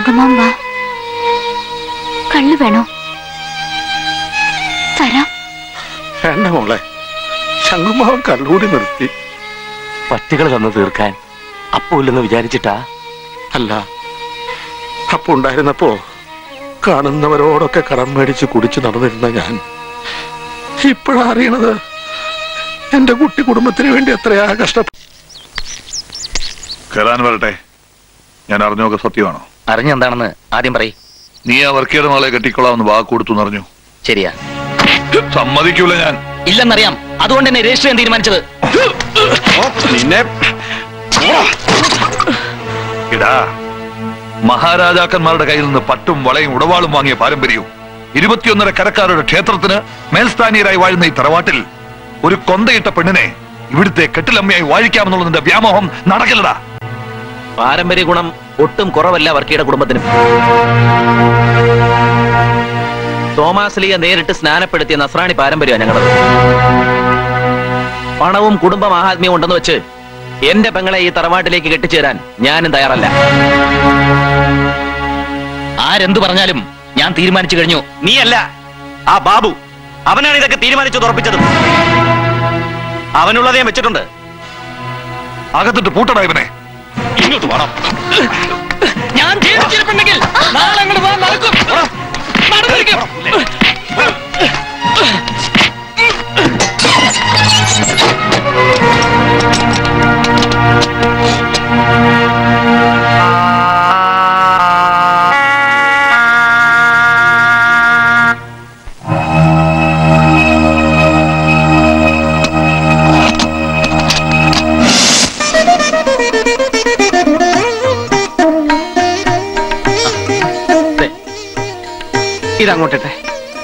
ശങ്കുമാം വാ കള്ളു വേണോ തരാം വേണ്ട മോളെ ശങ്കുമാവൻ കല്ലൂടി നിർത്തി പറ്റുകൾ തന്നു തീർക്കാൻ അപ്പമില്ലെന്ന് വിചാരിച്ചിട്ടാ അല്ല അപ്പൊ ഉണ്ടായിരുന്നപ്പോ കാണുന്നവരോടൊക്കെ കടം മേടിച്ച് കുടിച്ചു നടന്നിരുന്ന ഞാൻ ഇപ്പോഴാ അറിയണത് എന്റെ കുട്ടി കുടുംബത്തിന് വേണ്ടി എത്രയാ കഷ്ടപ്പെട്ടു കയറാൻ വരട്ടെ ഞാൻ അറിഞ്ഞൊക്കെ സത്യമാണോ അറിഞ്ഞെന്താണെന്ന് ആദ്യം പറയ് നീ ആ വർക്കിയുടെ മകളെ കെട്ടിക്കൊള്ളാമെന്ന് വാക്ക് കൊടുത്തു എന്നറിഞ്ഞു ശരിയാ സമ്മതിക്കൂല ഞാൻ ഇല്ലെന്നറിയാം അതുകൊണ്ട് തന്നെ രജിസ്റ്റർ ചെയ്യാൻ തീരുമാനിച്ചത് നിന്നെ ഇടാ മഹാരാജാക്കന്മാരുടെ കയ്യിൽ നിന്ന് പട്ടും വളയും ഉടവാളും വാങ്ങിയ പാരമ്പര്യവും ഇരുപത്തിയൊന്നര കരക്കാരുടെ ക്ഷേത്രത്തിന് മേൽസ്ഥാനീയരായി വാഴുന്ന ഈ തറവാട്ടിൽ ഒരു കൊന്തയിട്ട പെണ്ണിനെ ഇവിടുത്തെ കെട്ടിലമ്മയായി വാഴിക്കാമെന്നുള്ളതിന്റെ വ്യാമോഹം നടക്കില്ലടാ പാരമ്പര്യ ഗുണം ഒട്ടും കുറവല്ല വർക്കിയുടെ കുടുംബത്തിനും തോമാസ് ലീയ നേരിട്ട് സ്നാനപ്പെടുത്തിയ നസ്രാണി പാരമ്പര്യമാണ് ഞങ്ങളത് പണവും കുടുംബ മഹാത്മ്യവും ഉണ്ടെന്ന് വെച്ച് എന്റെ പെങ്ങളെ ഈ തറവാട്ടിലേക്ക് കെട്ടിച്ചേരാൻ ഞാനും തയ്യാറല്ല ആരെന്തു പറഞ്ഞാലും ഞാൻ തീരുമാനിച്ചു കഴിഞ്ഞു നീയല്ല ആ ബാബു അവനാണ് ഇതൊക്കെ തീരുമാനിച്ചു തുറപ്പിച്ചത് അവനുള്ളത് ഞാൻ വെച്ചിട്ടുണ്ട് അകത്തിട്ട് പൂട്ടടാ ഇവനെ ഇങ്ങോട്ട് വേണം ഞാൻ ജീവിച്ചിരിപ്പുണ്ടെങ്കിൽ നാളെ അങ്ങോട്ട് പോകാൻ നടക്കും നടന്നിരിക്കും ഇതങ്ങോട്ടെ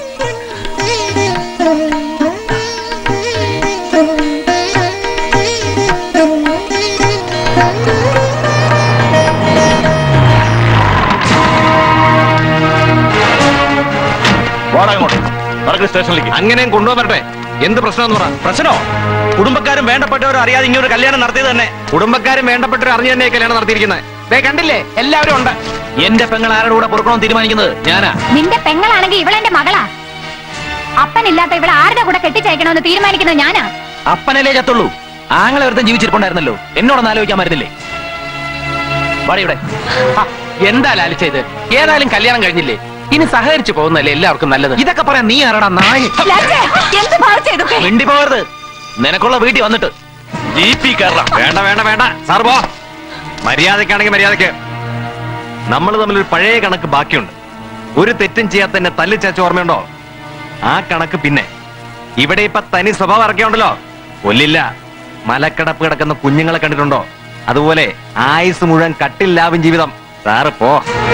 വാടാ ഇങ്ങോട്ട് നടക്ക് സ്റ്റേഷനിലേക്ക് അങ്ങനെയും കൊണ്ടുപോകട്ടെ എന്ത് പ്രശ്നം എന്ന് പറ പ്രശ്നോ കുടുംബക്കാരും വേണ്ടപ്പെട്ടവരും അറിയാതെ ഇങ്ങനെ ഒരു കല്യാണം നടത്തിയത് തന്നെ കുടുംബക്കാരും വേണ്ടപ്പെട്ടവരും അറിഞ്ഞു തന്നെ ഈ കല്യാണം നടത്തിയിരിക്കുന്നത് ദേ കണ്ടില്ലേ എല്ലാവരും ഉണ്ട് എന്റെ പെങ്ങൾ ആരുടെ കൂടെ പൊറുക്കണമെന്ന് തീരുമാനിക്കുന്നത് ഞാനാ നിന്റെ പെങ്ങളാണെങ്കിൽ ഇവളെന്റെ മകളാ അപ്പനില്ലാത്ത ഇവളെ ആരുടെ കൂടെ കെട്ടിച്ചയക്കണമെന്ന് തീരുമാനിക്കുന്നത് ഞാനാ അപ്പനല്ലേ ചത്തുള്ളൂ ആങ്ങളെ ഒരുത്തൻ ജീവിച്ചിരിപ്പുണ്ടായിരുന്നല്ലോ എന്നോടൊന്ന് ആലോചിക്കാൻ പറ്റുന്നില്ലേ വാടി ഇവിടെ ആ, എന്താ ലാലിച്ച ഇത് ഏതായാലും കല്യാണം കഴിഞ്ഞില്ലേ ഇനി സഹകരിച്ചു പോകുന്നല്ലേ എല്ലാവർക്കും നല്ലത് ഇതൊക്കെ പറയാൻ നീ ആരടാ നായി എന്ത് ഭാവിച്ച ഇതൊക്കെ മിണ്ടി പോകരുത് നിനക്കുള്ള വീട്ടിൽ വന്നിട്ട് ജീപ്പി കയറാം വേണ്ട വേണ്ട വേണ്ട സാർ പോ മര്യാദക്കാണെങ്കിൽ മര്യാദക്ക് നമ്മൾ തമ്മിൽ ഒരു പഴയ കണക്ക് ബാക്കിയുണ്ട് ഒരു തെറ്റും ചെയ്യാത്ത തന്നെ തല്ലിച്ചേച്ച ഓർമ്മയുണ്ടോ ആ കണക്ക് പിന്നെ ഇവിടെ ഇപ്പൊ തനി സ്വഭാവം ഇറക്കിയുണ്ടല്ലോ കൊല്ലില്ല മലക്കടപ്പ് കിടക്കുന്ന കുഞ്ഞുങ്ങളെ കണ്ടിട്ടുണ്ടോ അതുപോലെ ആയുസ് മുഴുവൻ കട്ടില്ലാവും ജീവിതം സാറ് പോ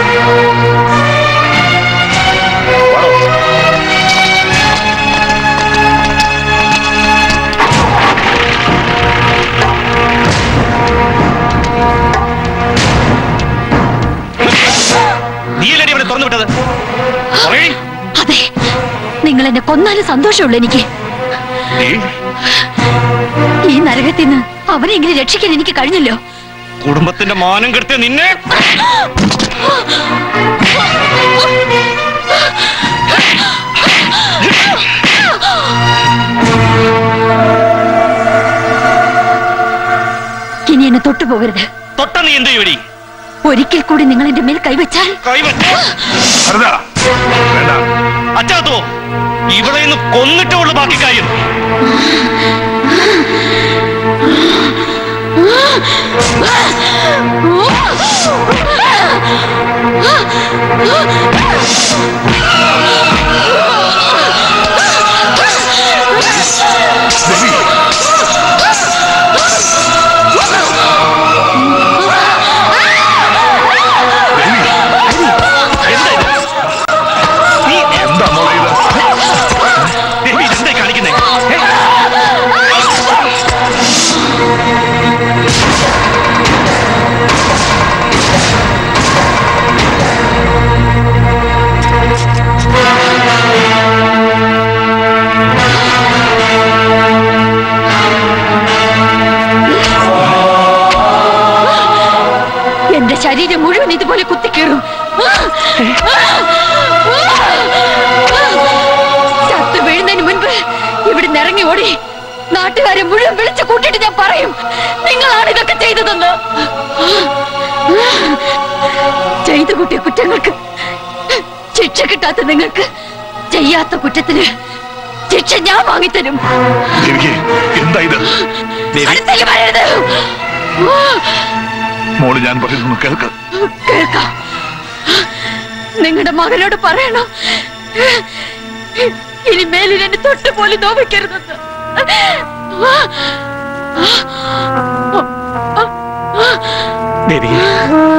നീയല്ലേ ഇവിടെ തുറന്നു വിട്ടത് പറയ്. അതെ നിങ്ങൾ എന്നെ കൊന്നാലും സന്തോഷമുള്ളൂ എനിക്ക് നീ ഈ നരകത്തിൽ നിന്ന് അവരെങ്കിലും രക്ഷിക്കാൻ എനിക്ക് കഴിഞ്ഞല്ലോ കുടുംബത്തിന്റെ മാനം കെടുത്തിയ നിന്നെ ഇനി എന്നെ തൊട്ടുപോകരുത് തൊട്ട നീ എന്ത് ചെയ്യടി ഒരിക്കൽ കൂടി നിങ്ങൾ എന്റെ മേൽ കൈവച്ചാൽ കൈവച്ചോ ഭരതാ വേണ്ട അച്ചാത്തോ ഇവിടെ നിന്ന് കൊന്നിട്ടേ ഉള്ളു ബാക്കി കാര്യം എന്താ ഇത്? നീ എന്താ മോളെ ഇത് ദേവി ഇതെന്താ കാണിക്കുന്നേ ഏ? ആ പറഞ്ഞ് ഇറങ്ങി ഓടി നാട്ടുകാരെ മുഴുവൻ വിളിച്ചു കൂട്ടിയിട്ട് ഞാൻ പറയും നിങ്ങളാണ് ഇതൊക്കെ ചെയ്തതെന്ന് ചെയ്തു കൂട്ടിയ കുറ്റങ്ങൾക്ക് ശിക്ഷ കിട്ടാത്ത നിങ്ങൾക്ക് ചെയ്യാത്ത കുറ്റത്തിന് ശിക്ഷ ഞാൻ വാങ്ങിത്തരും ദേവികെ എന്താ ഇത് അടുത്തേക്ക് വരരുത് മോള് ഞാൻ പറയുന്നു കേൾക്ക് കേൾക്കാം നിങ്ങളുടെ മകനോട് പറയണം ഇനി മേലിൽ എന്നെ തൊട്ട് പോലും നോവിക്കരുതെന്ന് ദേവികെ